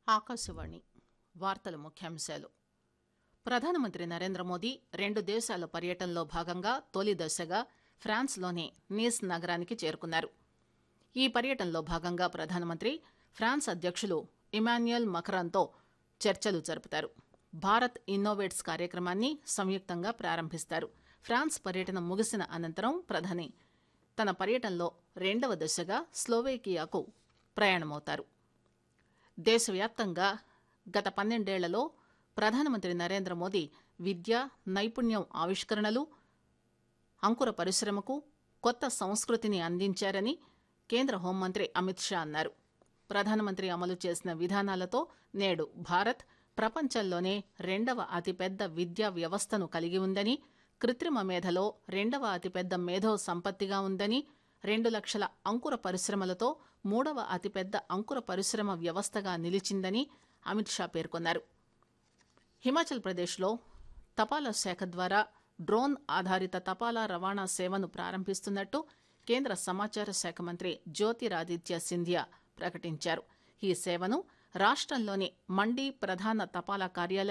ఆకాశవాణి వార్తల ముఖ్యాంశాలు ప్రధానమంత్రి నరేంద్ర మోదీ రెండు దేశాల పర్యటనలో భాగంగా తొలి దశగా ఫ్రాన్స్లోని నీస్ నగరానికి చేరుకున్నారు ఈ పర్యటనలో భాగంగా ప్రధానమంత్రి ఫ్రాన్స్ అధ్యక్షులు ఇమాన్యుయల్ మక్రాన్తో చర్చలు జరుపుతారు భారత్ ఇన్నోవేట్స్ కార్యక్రమాన్ని సంయుక్తంగా ప్రారంభిస్తారు ఫ్రాన్స్ పర్యటన ముగిసిన అనంతరం ప్రధాని తన పర్యటనలో రెండవ దశగా స్లోవేకియాకు ప్రయాణమవుతారు దేశవ్యాప్తంగా గత పన్నెండేళ్లలో ప్రధానమంత్రి నరేంద్ర మోదీ విద్య నైపుణ్యం ఆవిష్కరణలు అంకుర పరిశ్రమకు కొత్త సంస్కృతిని అందించారని కేంద్ర హోంమంత్రి అమిత్ షా అన్నారు ప్రధానమంత్రి అమలు చేసిన విధానాలతో నేడు భారత్ ప్రపంచంలోనే రెండవ అతిపెద్ద విద్యా వ్యవస్థను కలిగి ఉందని కృత్రిమ మేధలో రెండవ అతిపెద్ద మేధో సంపత్తిగా ఉందని రెండు లక్షల అంకుర పరిశ్రమలతో మూడవ అతిపెద్ద అంకుర పరిశ్రమ వ్యవస్థగా నిలిచిందని అమిత్ షా పేర్కొన్నారు హిమాచల్ ప్రదేశ్లో తపాలా శాఖ ద్వారా డ్రోన్ ఆధారిత తపాలా రవాణా సేవను ప్రారంభిస్తున్నట్టు కేంద్ర సమాచార శాఖ మంత్రి జ్యోతిరాదిత్య సింధియా ప్రకటించారు ఈ సేవను రాష్టంలోని మండీ ప్రధాన తపాలా కార్యాలయం